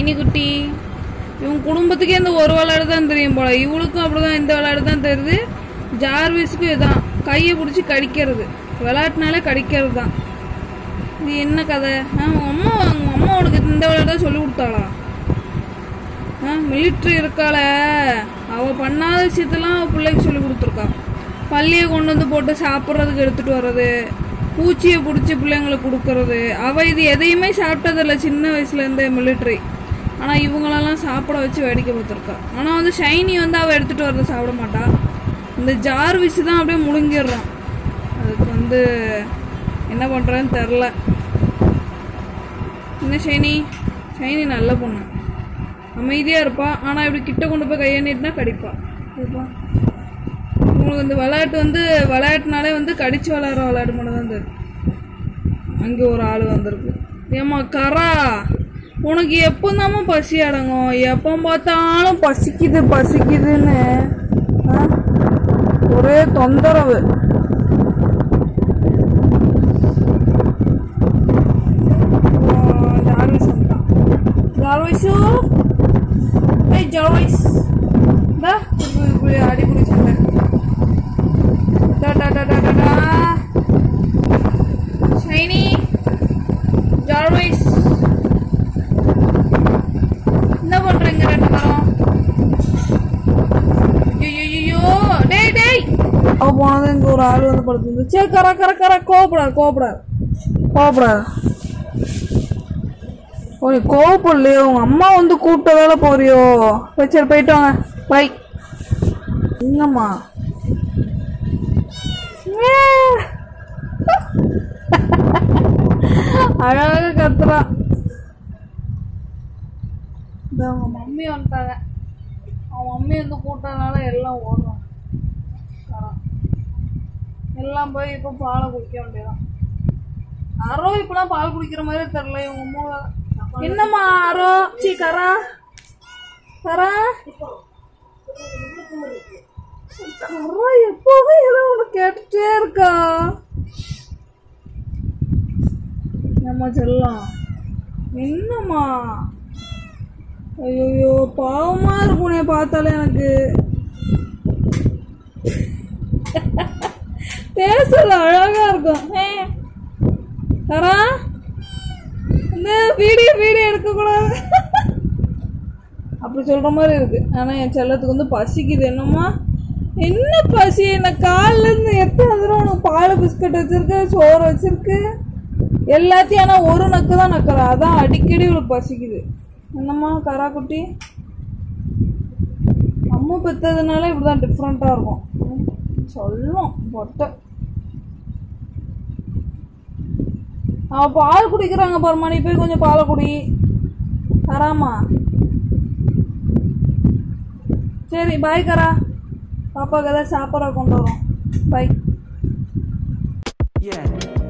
ஷைனி குட்டி இவங்க குடும்பத்துக்கே இந்த ஒரு விளையாடு தான் தெரியும் போல இவளுக்கும் அப்படிதான் இந்த விளையாடு தான் தெரியுது ஜார்விஸுக்கும் இதான் கையை பிடிச்சி கடிக்கிறது விளையாட்டுனாலே கடிக்கிறது தான் இது என்ன கதை ஆ உங்க அம்மா உங்க அம்மா உனக்கு இந்த விளையாட சொல்லி கொடுத்தாளா ஆ மிலிட்ரி இருக்காள அவ பண்ணாத விஷயத்தெல்லாம் அவ பிள்ளைக்கு சொல்லி கொடுத்துருக்கா பள்ளியை கொண்டு வந்து போட்டு சாப்பிட்றதுக்கு எடுத்துட்டு வர்றது பூச்சியை பிடிச்சி பிள்ளைங்களுக்கு கொடுக்கறது அவ இது எதையுமே சாப்பிட்டதில்ல சின்ன வயசுல இருந்தே மிலிட்ரி ஆனா இவங்களெல்லாம் சாப்பிட வச்சு வேடிக்கை பார்த்துருக்கா ஆனா வந்து ஷைனி வந்து அவ எடுத்துட்டு வரத சாப்பிட மாட்டா இந்த ஜார் விசு தான் அப்படியே முழுங்கிடுறான் அதுக்கு வந்து என்ன பண்றேன்னு தெரில என்ன ஷைனி ஷைனி நல்ல பொண்ணு அமைதியா இருப்பா ஆனா இப்படி கிட்ட கொண்டு போய் கையை நீட்டினா கடிப்பா இதுப்பா. உங்களுக்கு இந்த விளையாட்டு வந்து விளையாட்டுனாலே வந்து கடிச்சு விளையாடுற விளையாட்டு மட்டும் தான் தெரியும் அங்கே ஒரு ஆள் வந்திருக்கு ஏம்மா கரா உனக்கு எப்போந்தாம்மா பசி அடங்கும் எப்போ பார்த்தாலும் பசிக்குது பசிக்குதுன்னு ஆ? ஒரே தொந்தரவு ஜார்விஸ் வந்துட்டான் ஜார்விஸு ஏய் ஜார்விஸ் டா இப்படி இப்படி அடி பிடிச்சிருந்தேன் டா டா டா டா டா டா ஷைனி ஜார்வைஸ் என்ன பண்றீங்க ரெண்டு பேரும் ஐயோ டேய் டேய் அவ போனது இங்க ஒரு ஆள் வந்து படுத்து சே கர கர கர கோவப்படாது கோவப்படாது கோவப்படாது ஓ நீ கோவப்படலையோ உங்க அம்மா வந்து கூப்பிட்ட வேலை போறியோ போய் சரி போயிட்டு வாங்க பை என்னம்மா அழகாக கத்துறா இந்த அவங்க மம்மி வந்துட்டாங்க அவன் மம்மி வந்து கூட்டதுனால எல்லாம் ஓடுறான் கரான். எல்லாம் போய் இப்போ பாலை குடிக்க வேண்டியதான் அரோ இப்பெல்லாம் பால் குடிக்கிற மாதிரி தெரியல இவங்க மூணு என்னம்மா அரோ சீ கரா கரா கரா எப்போதும் ஏதோ ஒன்று கேட்டுட்டே இருக்கா நம்ம செல்லம் என்னம்மா ஐயோ பாவமா இருக்குனே பார்த்தாலே எனக்கு பேசல அழகா இருக்கும் ஏ, தரா இந்த வீடியோ வீடியோ எடுக்கக்கூடாது அப்படி சொல்ற மாதிரி இருக்கு ஆனா என் செல்லத்துக்கு வந்து பசிக்குது என்னம்மா என்ன பசி என்ன கால்ல இருந்து எத்தனை தடவை உனக்கு பால் பிஸ்கட் வச்சிருக்கு சோறு வச்சிருக்கு எல்லாத்தையும் ஆனா ஒரு நக்கு தான் நக்கறா அதான் அடிக்கடி இவளுக்கு பசிக்குது என்னம்மா கரா குட்டி அம்மா பெத்ததுனால இப்படிதான் டிஃப்ரெண்டா இருக்கும் ம், சொல்லும் பொட்டை அவ பால் குடிக்கிறாங்க பாருமா நீ போய் கொஞ்சம் பாலை குடி கராமா சரி பாய் கரா பாப்பாக்கு ஏதாவது சாப்பாடா கொண்டு வரோம் பாய் Yeah.